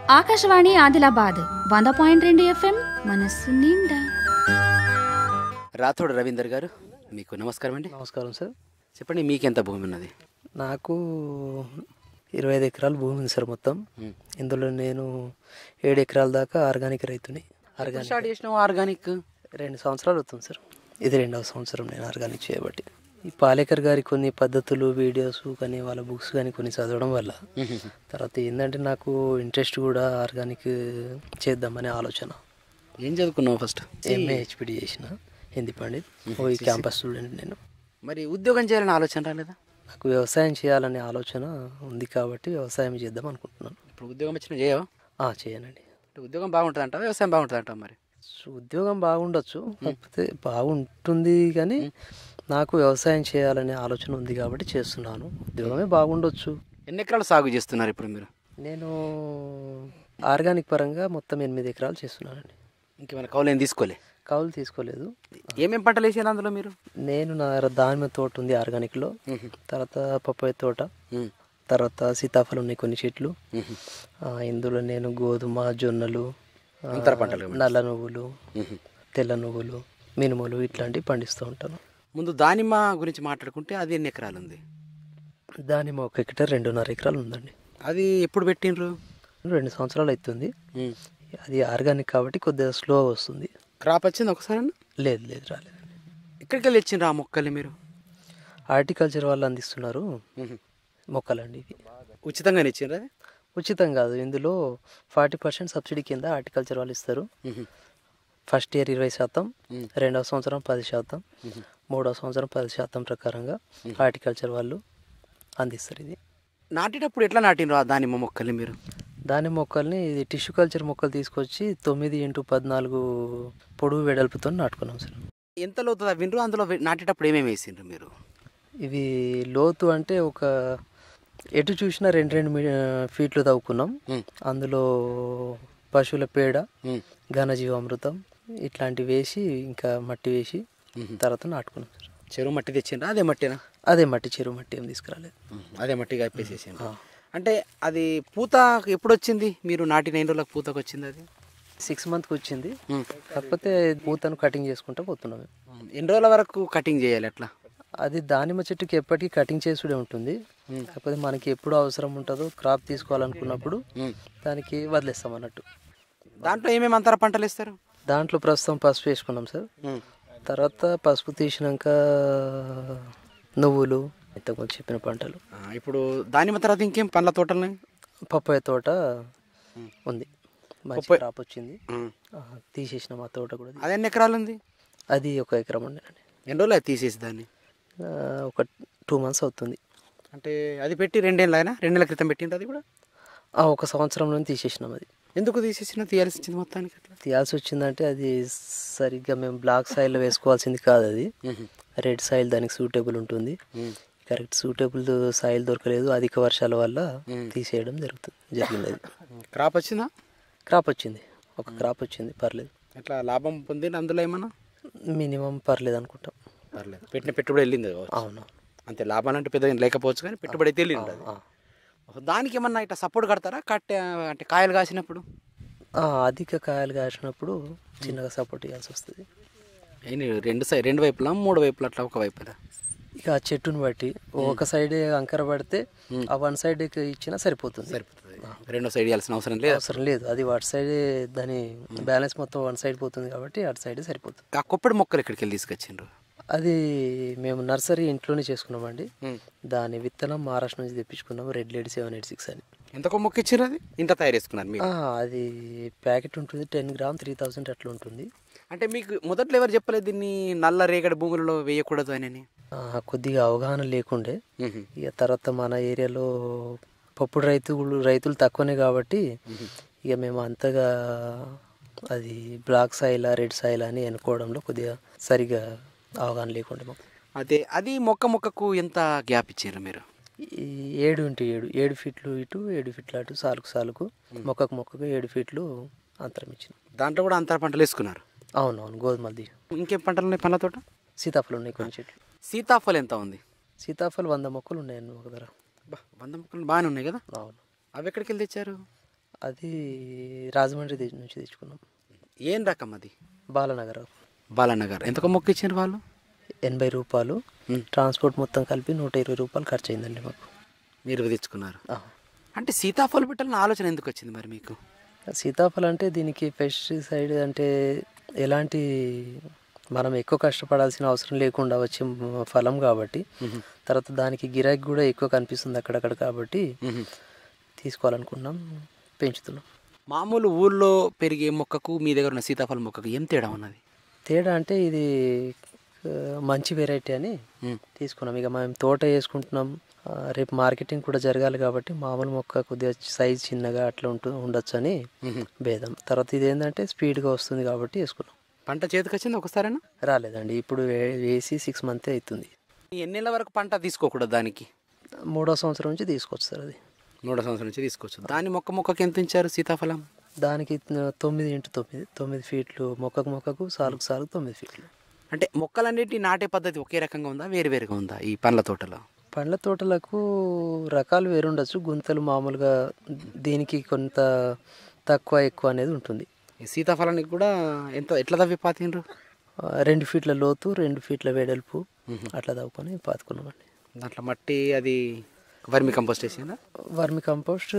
ఆకాశవాణి ఆదిలాబాద్ వంద పాయింట్ రెండు ఎఫ్ఎం మనస్సు నిండా రాథోడ్ రవీందర్ గారు మీకు నమస్కారం అండి నమస్కారం సార్ చెప్పండి మీకెంత భూమి ఉన్నది నాకు ఇరవై ఐదు ఎకరాల భూమి ఉంది సార్ మొత్తం మ్మ్. ఇందులో నేను ఏడు ఎకరాల దాకా ఆర్గానిక్ రైతుని ఆర్గానిక్ స్టార్ట్ చేసినావు ఆర్గానిక్ రెండు సంవత్సరాలు అవుతుంది సార్ ఇది రెండవ సంవత్సరం నేను ఆర్గానిక్ చేయబట్టి ఈ పాలేకర్ గారి కొన్ని పద్ధతులు వీడియోస్ కానీ వాళ్ళ బుక్స్ కానీ కొన్ని చదవడం వల్ల తర్వాత ఏంటంటే నాకు ఇంట్రెస్ట్ కూడా ఆర్గానిక్ చేద్దామనే ఆలోచన ఏం చదువుకున్నావు ఫస్ట్ ఎంఏ హెచ్పిడి చేసిన హిందీ పండిత్ ఓ ఈ క్యాంపస్ స్టూడెంట్ నేను మరి ఉద్యోగం చేయాలని ఆలోచన రాలేదా నాకు వ్యవసాయం చేయాలనే ఆలోచన ఉంది కాబట్టి వ్యవసాయం చేద్దాం అనుకుంటున్నాను ఇప్పుడు ఉద్యోగం వచ్చినా చేయవా ఆ, చేయనండి అంటే ఉద్యోగం బాగుంటుంది అంటావా వ్యవసాయం బాగుంటుంది అంటావా మరి సో ఉద్యోగం బాగుండొచ్చు కాకపోతే బాగుంటుంది కానీ నాకు వ్యవసాయం చేయాలనే ఆలోచన ఉంది కాబట్టి చేస్తున్నాను ఉద్యోగమే బాగుండొచ్చు ఎన్ని ఎకరాలు సాగు చేస్తున్నారు ఇప్పుడు మీరు నేను ఆర్గానిక్ పరంగా మొత్తం ఎనిమిది ఎకరాలు చేస్తున్నానండి ఇంకేమైనా కౌలు ఏం తీసుకోలే కౌలు తీసుకోలేదు ఏమేం పంటలు వేసారు అందులో మీరు నేను నా దానిమ్మ తోట ఉంది ఆర్గానిక్లో తర్వాత పప్పాయ తోట మ్మ్. తర్వాత సీతాఫలం ఉన్నాయి కొన్ని చెట్లు ఆ, ఇందులో నేను గోధుమ జొన్నలు ఆ, అంతర పంటలు నల్ల నువ్వులు తెల్ల నువ్వులు మినుములు ఇట్లాంటివి పండిస్తూ ఉంటాను ముందు దానిమ్మ గురించి మాట్లాడుకుంటే అది ఎన్ని ఎకరాలు ఉంది దానిమ్మ ఒక హెక్టర్ రెండున్నర ఎకరాలు ఉందండి అది ఎప్పుడు పెట్టిండ్రు రెండు సంవత్సరాలు అవుతుంది అది ఆర్గానిక్ కాబట్టి కొద్దిగా స్లో వస్తుంది క్రాప్ వచ్చింది ఒకసారి లేదు లేదు రాలేదండి ఎక్కడికి వెళ్ళి ఇచ్చిండ్రు ఆ మొక్కల్ని మీరు హార్టికల్చర్ వాళ్ళు అందిస్తున్నారు మొక్కలండి ఇవి ఉచితంగానే ఇచ్చిండ్రు అది ఉచితం కాదు ఇందులో ఫార్టీ పర్సెంట్ సబ్సిడీ కింద హార్టికల్చర్ వాళ్ళు ఇస్తారు ఫస్ట్ ఇయర్ ఇరవై శాతం రెండవ సంవత్సరం పది శాతం మూడవ సంవత్సరం పది శాతం ప్రకారంగా హార్టికల్చర్ వాళ్ళు అందిస్తారు ఇది నాటేటప్పుడు ఎట్లా నాటిండ్రు ఆ దానిమ్మ మొక్కల్ని మీరు దాని మొక్కల్ని ఇది టిష్యూ కల్చర్ మొక్కలు తీసుకొచ్చి తొమ్మిది ఇంటూ పద్నాలుగు పొడుగు వెడల్పుతో నాటుకున్నాం సార్ ఎంత లోతు తవ్విండ్రు అందులో వె- నాటేటప్పుడు ఏమేమి వేసిండ్రు మీరు ఇవి లోతు అంటే ఒక ఎటు చూసినా రెండు రెండు మీ- ఫీట్లు తవ్వుకున్నాం అందులో పశువుల పేడ ఘనజీవామృతం ఇట్లాంటివి వేసి ఇంకా మట్టి వేసి తర్వాత నాటుకున్నాం సార్ చెరువు మట్టి తెచ్చిండ్రా అదే మట్టినా అదే మట్టి చెరువు మట్టి ఏం తీసుకురాలేదు అదే మట్టి కలిపేసేసిండ్రు అంటే అది పూత ఎప్పుడు వచ్చింది మీరు నాటిన ఎన్ని రోజులకు పూతకు వచ్చింది అది సిక్స్ మంత్కి వచ్చింది కాకపోతే పూతను కటింగ్ చేసుకుంటూ పోతున్నాం మేము. ఎన్ని రోజుల వరకు కటింగ్ చేయాలి అట్లా అది దానిమ్మ చెట్టుకి ఎప్పటికీ కటింగ్ చేసుడే ఉంటుంది కాకపోతే మనకి ఎప్పుడు అవసరం ఉంటుందో క్రాప్ తీసుకోవాలనుకున్నప్పుడు దానికి వదిలేస్తాం అన్నట్టు దాంట్లో ఏమేమి అంతర పంటలు ఇస్తారు దాంట్లో ప్రస్తుతం పసుపు వేసుకున్నాం సార్ తర్వాత పసుపు తీసినాక నువ్వులు ఇంతకుముందు చెప్పిన పంటలు ఆ, ఇప్పుడు దానిమ్మ తర్వాత ఇంకేం పండ్ల తోటలు పప్పాయ తోట ఉంది మంచి పప్పాయ- క్రాప్ వచ్చింది ఆ, తీసేసినాం ఆ తోట కూడా అది ఎన్ని ఎకరాలు ఉంది అది ఒక ఎకరం ఉండేనండి ఎన్ని రోజులు అది తీసేసి దాన్ని ఆ, ఒక టూ మంత్స్ అవుతుంది అంటే అది పెట్టి రెండేళ్ళ అయినా రెండేళ్ల క్రితం పెట్టిండ్రు అది కూడా ఆ, ఒక సంవత్సరంలో తీసేసినాం అది ఎందుకు తీసేసిన తీయాల్సి వచ్చింది మొత్తానికి అట్లా తీయాల్సి వచ్చిందంటే అది సరిగ్గా మేము బ్లాక్ సాయిల్లో వేసుకోవాల్సింది కాదు అది రెడ్ సాయిల్ దానికి సూటబుల్ ఉంటుంది కరెక్ట్ సూటబుల్ సాయిల్ దొరకలేదు అధిక వర్షాల వల్ల తీసేయడం జరుగుతుంది జరిగింది అది క్రాప్ వచ్చిందా క్రాప్ వచ్చింది ఒక క్రాప్ వచ్చింది పర్లేదు ఎట్లా లాభం పొందింది అందులో ఏమన్నా మినిమం పర్లేదు అనుకుంటాం పర్లేదు పెట్టిన పెట్టుబడి వెళ్ళింది కావచ్చు. అవును అంతే లాభాలు అంటే పెద్దగా ఏం లేకపోవచ్చు కానీ పెట్టుబడి అయితే వెళ్ళింది అది. ఆ. దానికి ఏమన్నా ఇట్లా సపోర్ట్ కడతారా కట్టే అంటే కాయలు కాసినప్పుడు ఆ, అధిక కాయలు కాసినప్పుడు చిన్నగా సపోర్ట్ ఇవ్వాల్సి వస్తుంది ఎన్ని రెండు సైడ్ రెండు వైపులా మూడు వైపులా అట్లా ఒక వైపులా ఇక ఆ చెట్టుని బట్టి ఒక సైడ్ అంకర పడితే ఆ వన్ సైడ్ ఇచ్చినా సరిపోతుంది సరిపోతుంది రెండో సైడ్ ఇవ్వాల్సిన అవసరం లేదు అవసరం లేదు అది వాటి సైడ్ దాని బ్యాలెన్స్ మొత్తం వన్ సైడ్ పోతుంది కాబట్టి అటు సైడ్ సరిపోతుంది ఆ కొప్పటి మొక్కలు ఎక్కడికి వెళ్ళి తీసుకొచ్చిండ్రు అది మేము నర్సరీ ఇంట్లోనే చేసుకున్నామండి దాని విత్తనం మహారాష్ట్ర నుంచి తెప్పించుకున్నాము red lady seven eight six అని ఎంతకో మొక్క ఇచ్చారు అది ఇంత తయారు చేసుకున్నారు మీరు ఆ, అది ప్యాకెట్ ఉంటుంది టెన్ గ్రామ్ త్రీ థౌసండ్ అట్లా ఉంటుంది అంటే మీకు మొదట్లో ఎవరు చెప్పలేదు దీన్ని నల్ల రేగడి భూములలో వేయకూడదు అని ఆ, కొద్దిగా అవగాహన లేకుండే ఇక తర్వాత మన ఏరియాలో పప్పుడు రైతులు రైతులు తక్కువనే కాబట్టి ఇక మేము అంతగా అది బ్లాక్ సాయిల్ రెడ్ సాయిల్ అని ఎన్నుకోవడంలో కొద్దిగా సరిగా అవగాహన లేకుండే మాకు అదే అది మొక్క మొక్కకు ఎంత గ్యాప్ ఇచ్చారు మీరు ఈ ఏడు ఇంటూ ఏడు ఏడు ఫీట్లు ఇటు ఏడు ఫీట్లు అటు సాలుకు సాలుకు మొక్కకు మొక్కకు ఏడు ఫీట్లు అంతరం ఇచ్చింది దాంట్లో కూడా అంతర పంటలు వేసుకున్నారు అవునవును గోధుమలది ఇంకేం పంటలు ఉన్నాయి పండ్ల తోట సీతాఫలం ఉన్నాయి కొన్ని చెట్లు సీతాఫలం ఎంత ఉంది సీతాఫలం వంద మొక్కలు ఉన్నాయండి ఒక ధర బా, వంద మొక్కలు బాగానే ఉన్నాయి కదా అవును అవి ఎక్కడికి వెళ్ళి తెచ్చారు అది రాజమండ్రి ది- నుంచి తెచ్చుకున్నాం ఏం రకం అది బాలనగర్ బాలానగర్ ఎంతకు మొక్క ఇచ్చారు వాళ్ళు ఎనభై రూపాయలు మ్. ట్రాన్స్పోర్ట్ మొత్తం కలిపి నూట ఇరవై రూపాయలు ఖర్చు అయిందండి మాకు మీరు తెచ్చుకున్నారు ఆ. అంటే సీతాఫలం పెట్టాలని ఆలోచన ఎందుకు వచ్చింది మరి మీకు సీతాఫలం అంటే దీనికి పెస్టిసైడ్ అంటే ఎలాంటి మనం ఎక్కువ కష్టపడాల్సిన అవసరం లేకుండా వచ్చే మ- ఫలం కాబట్టి తర్వాత దానికి గిరాకీ కూడా ఎక్కువ కనిపిస్తుంది అక్కడక్కడ కాబట్టి తీసుకోవాలనుకున్నాం పెంచుతున్నాం మామూలు ఊళ్ళో పెరిగే మొక్కకు మీ దగ్గర ఉన్న సీతాఫలం మొక్కకు ఏం తేడా ఉన్నది తేడా అంటే ఇది ఆ, మంచి వెరైటీ అని మ్మ్. తీసుకున్నాం ఇక మేము తోట వేసుకుంటున్నాం ఆ, రేపు మార్కెటింగ్ కూడా జరగాలి కాబట్టి మామూలు మొక్క కొద్దిగా సైజ్ చిన్నగా అట్లా ఉంటు ఉండొచ్చు అని భేదం తర్వాత ఇది ఏంటంటే స్పీడ్గా వస్తుంది కాబట్టి వేసుకున్నాం పంట చేతికి వచ్చింది ఒకసారైనా రాలేదండి ఇప్పుడు వే- వేసి సిక్స్ మంత్ అవుతుంది ఎన్ని నెలల వరకు పంట తీసుకోకూడదు దానికి మూడో సంవత్సరం నుంచి తీసుకొచ్చు సార్ అది మూడో సంవత్సరం నుంచి తీసుకోవచ్చు దాని మొక్క మొక్కకి ఎంత ఇచ్చారు సీతాఫలం దానికి తొమ్మిది ఇంటూ తొమ్మిది తొమ్మిది ఫీట్లు మొక్కకు మొక్కకు సాలుకు సాలుకు తొమ్మిది ఫీట్లు అంటే మొక్కలన్నిటి నాటే పద్ధతి ఒకే రకంగా ఉందా వేరు వేరుగా ఉందా ఈ పండ్ల తోటలో పండ్ల తోటలకు రకాలు వేరుండొచ్చు గుంతలు మామూలుగా దీనికి కొంత తక్కువ ఎక్కువ అనేది ఉంటుంది ఈ సీతాఫలానికి కూడా ఎంత ఎట్లా తవ్వి పాతిండ్రు ఆ, రెండు ఫీట్ల లోతు రెండు ఫీట్ల వెడల్పు అట్లా తవ్వుకొని పాతుకున్నామండి దాంట్లో మట్టి అది వర్మి కంపోస్ట్ వేసిందా వర్మి కంపోస్ట్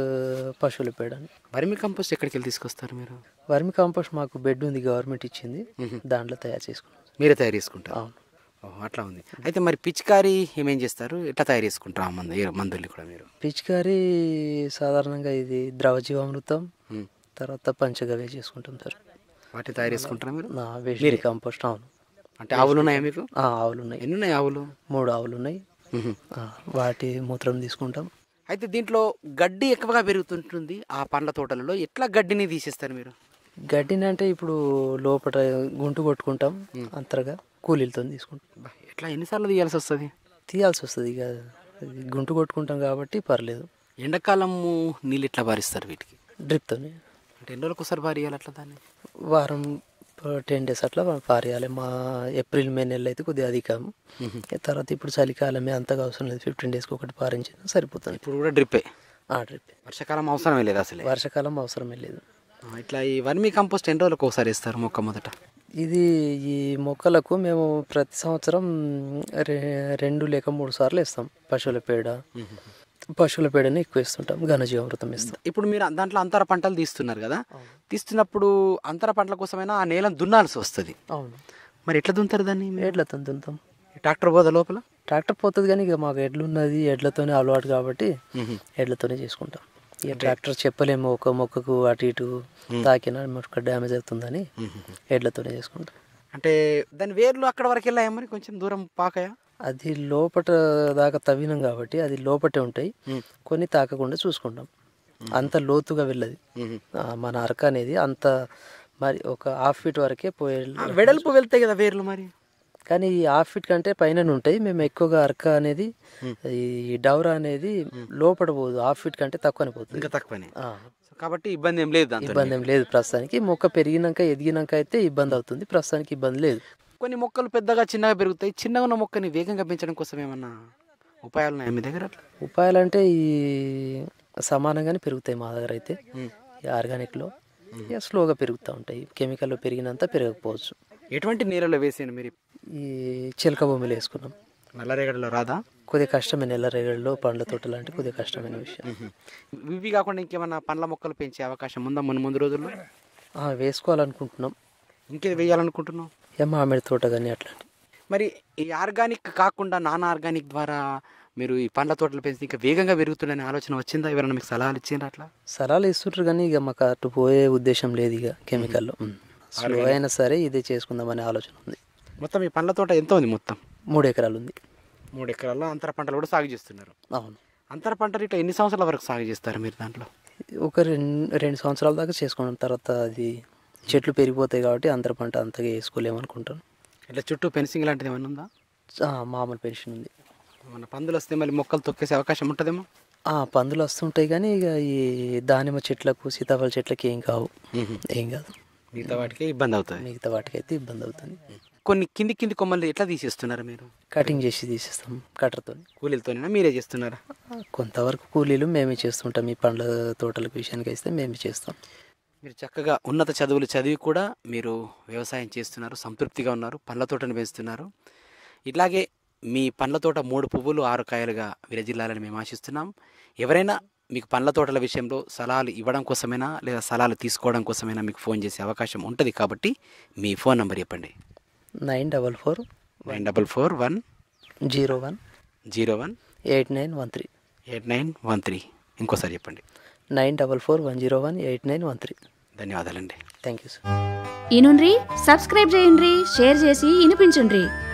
పశువుల పేడని వర్మి కంపోస్ట్ ఎక్కడికి వెళ్ళి తీసుకొస్తారు మీరు వర్మి కంపోస్ట్ మాకు బెడ్ ఉంది గవర్నమెంట్ ఇచ్చింది దాంట్లో తయారు చేసుకున్నాం మీరే తయారు చేసుకుంటారు అవును ఓహో అట్లా ఉంది అయితే మరి పిచికారి ఏమేం చేస్తారు ఎట్లా తయారు చేసుకుంటారు ఆ మందు ఏ మందుల్ని కూడా మీరు పిచికారీ సాధారణంగా ఇది ద్రవజీవామృతం మ్మ్. తర్వాత పంచగవ్య చేసుకుంటాం సార్ వాటిని తయారు చేసుకుంటారా మీరు నా వేస్ట్ కంపోస్ట్ అవును అంటే ఆవులు ఉన్నాయా మీకు ఆ, ఆవులు ఉన్నాయి ఎన్ని ఉన్నాయి ఆవులు మూడు ఆవులు ఉన్నాయి మ్మ్. ఆ, వాటి మూత్రం తీసుకుంటాం అయితే దీంట్లో గడ్డి ఎక్కువగా పెరుగుతుంటుంది ఆ పండ్ల తోటలలో ఎట్లా గడ్డిని తీసేస్తారు మీరు గడ్డిని అంటే ఇప్పుడు లోపల గుంటు కొట్టుకుంటాం అంతరగా కూలీలతో తీసుకుంటాం బా, ఎట్లా ఎన్నిసార్లు తీయాల్సి వస్తుంది తీయాల్సి వస్తుంది ఇక ఇది గుంటు కొట్టుకుంటాం కాబట్టి పర్లేదు ఎండాకాలము నీళ్ళు ఎట్లా పారిస్తారు వీటికి డ్రిప్తోని అంటే ఎన్ని రోజులకు ఒకసారి పారియాలి అట్లా దాన్ని వారం టెన్ డేస్ అట్లా పారేయాలి మా ఏప్రిల్ మే నెలలో అయితే కొద్దిగా అధికం ఇక తర్వాత ఇప్పుడు చలికాలమే అంతగా అవసరం లేదు ఫిఫ్టీన్ డేస్కి ఒకటి పారించిన సరిపోతుంది ఇప్పుడు కూడా డ్రిప్పే ఆ డ్రిప్ వర్షాకాలం అవసరమే లేదు అసలే వర్షాకాలం అవసరమే లేదు ఆ, ఇట్లా ఈ వర్మీ కంపోస్ట్ ఎన్ని రోజులకు ఒకసారి వేస్తారు మొక్క మొదట ఇది ఈ మొక్కలకు మేము ప్రతి సంవత్సరం రె రెండు లేక మూడు సార్లు వేస్తాం పశువుల పేడ పశువుల పేడని ఎక్కువ వేస్తుంటాం ఘనజీవామృతం వేస్తాం ఇప్పుడు మీరు దాంట్లో అంతర పంటలు తీస్తున్నారు కదా తీస్తున్నప్పుడు అంతర పంటల కోసమైనా ఆ నేలను దున్నాల్సి వస్తుంది అవును మరి ఎట్లా దున్నుతారు దాన్ని మీరు? ఎడ్లతో దున్నుతాం ట్రాక్టర్ పోదా లోపల ట్రాక్టర్ పోతుంది కానీ ఇక మాకు ఎడ్లు ఉన్నది ఎడ్లతోనే అలవాటు కాబట్టి ఎడ్లతోనే చేసుకుంటాం ఇక ట్రాక్టర్ చెప్పలేము ఒక మొక్కకు అటు ఇటు తాకినా మొక్క డ్యామేజ్ అవుతుందని ఎడ్లతోనే చేసుకుంటాం అంటే దాని వేర్లు అక్కడ వరకు వెళ్ళాయా మరి కొంచెం దూరం పాకాయా అది లోపట దాకా తవ్వినాం కాబట్టి అది లోపటే ఉంటాయి కొన్ని తాకకుండా చూసుకుంటాం అంత లోతుగా వెళ్ళదు ఆ, మన అరక అనేది అంత మరి ఒక హాఫ్ ఫీట్ వరకే పోయే ఆ, వెడల్పు వెళ్తాయి కదా వేర్లు మరి కానీ ఈ హాఫ్ ఫీట్ కంటే పైన ఉంటాయి మేము ఎక్కువగా అరక అనేది ఈ డౌరా అనేది లోపల పోదు హాఫ్ ఫీట్ కంటే తక్కువనే పోతుంది ఇంకా తక్కువనే ఆ, సో కాబట్టి ఇబ్బంది ఏం లేదు దాంతో ఇబ్బంది ఏం లేదు ప్రస్తుతానికి మొక్క పెరిగినాక ఎదిగినాక అయితే ఇబ్బంది అవుతుంది ప్రస్తుతానికి ఇబ్బంది లేదు కొన్ని మొక్కలు పెద్దగా చిన్నగా పెరుగుతాయి చిన్నగా ఉన్న మొక్కని వేగంగా పెంచడం కోసం ఏమన్నా ఉపాయాలు ఉన్నాయా మీ దగ్గర అట్లా ఉపాయాలు అంటే ఈ సమానంగానే పెరుగుతాయి మా దగ్గర అయితే ఈ ఆర్గానిక్లో ఇక స్లోగా పెరుగుతూ ఉంటాయి కెమికల్లో పెరిగినంత పెరగకపోవచ్చు ఎటువంటి నీళ్ళలో వేసాను మీరు ఈ చిలక భూమిలో వేసుకున్నాం నల్లరేగడిలో రాదా కొద్దిగా కష్టమైన నెల రేగడిలో పండ్ల తోటలు అంటే కొద్దిగా కష్టమైన విషయం ఇవి కాకుండా ఇంకేమన్నా పండ్ల మొక్కలు పెంచే అవకాశం ఉందా మన ముందు రోజుల్లో ఆ, వేసుకోవాలనుకుంటున్నాం ఇంకేది వేయాలనుకుంటున్నావు ఇక మామిడి తోట కానీ అట్లాంటి మరి ఈ ఆర్గానిక్ కాకుండా నాన్ ఆర్గానిక్ ద్వారా మీరు ఈ పండ్ల తోటలు పెంచితే ఇంకా వేగంగా పెరుగుతుందనే ఆలోచన వచ్చిందా ఎవరైనా మీకు సలహాలు ఇచ్చిండ్రా అట్లా సలాలు ఇస్తుంటారు కానీ ఇక మాకు అటు పోయే ఉద్దేశం లేదు ఇక కెమికల్లో స్లో అయినా సరే ఇదే చేసుకుందామనే ఆలోచన ఉంది మొత్తం ఈ పండ్ల తోట ఎంత ఉంది మొత్తం మూడు ఎకరాలు ఉంది మూడు ఎకరాల్లో అంతర పంటలు కూడా సాగు చేస్తున్నారు అవును అంతర పంటలు ఇట్లా ఎన్ని సంవత్సరాల వరకు సాగు చేస్తారు మీరు దాంట్లో ఒక రెండు రెండు సంవత్సరాల దాకా చేసుకున్నాం తర్వాత అది చెట్లు పెరిగిపోతాయి కాబట్టి అంతర పంట అంతగా వేసుకోలేము అనుకుంటాను ఇట్లా చుట్టూ ఫెన్సింగ్ లాంటిది ఏమైనా ఉందా ఆ, మామూలు పెన్షన్ ఉంది మన పందులు వస్తే మళ్ళీ మొక్కలు తొక్కేసే అవకాశం ఉంటుందేమో ఆ, పందులు వస్తుంటాయి కానీ ఇక ఈ దానిమ్మ చెట్లకు సీతాఫల చెట్లకి ఏం కావు ఏం కాదు మిగతా వాటికి ఇబ్బంది అవుతుంది మిగతా వాటికైతే ఇబ్బంది అవుతుంది కొన్ని కింది కింది కొమ్మలు ఎట్లా తీసేస్తున్నారు మీరు కటింగ్ చేసి తీసేస్తాం కట్టర్తో కూలీలతోనేనా మీరే చేస్తున్నారా కొంతవరకు కూలీలు మేమే చేస్తుంటాం ఈ పండ్ల తోటల విషయానికి వస్తే మేమే చేస్తాం మీరు చక్కగా ఉన్నత చదువులు చదివి కూడా మీరు వ్యవసాయం చేస్తున్నారు సంతృప్తిగా ఉన్నారు పండ్ల తోటను పెంచుతున్నారు ఇట్లాగే మీ పండ్ల తోట మూడు పువ్వులు ఆరు కాయలుగా విరజిల్లాలని మేము ఆశిస్తున్నాం ఎవరైనా మీకు పండ్ల తోటల విషయంలో సలహాలు ఇవ్వడం కోసమైనా లేదా సలహాలు తీసుకోవడం కోసమైనా మీకు ఫోన్ చేసే అవకాశం ఉంటుంది కాబట్టి మీ ఫోన్ నంబర్ చెప్పండి nine double four nine double four one zero one zero one eight nine one three eight nine one three ఇంకోసారి చెప్పండి nine double four one zero one eight nine one three ధన్యవాదాలండి thank you sir ఈనుండ్రి subscribe చేయండి share చేసి వినిపించుండ్రి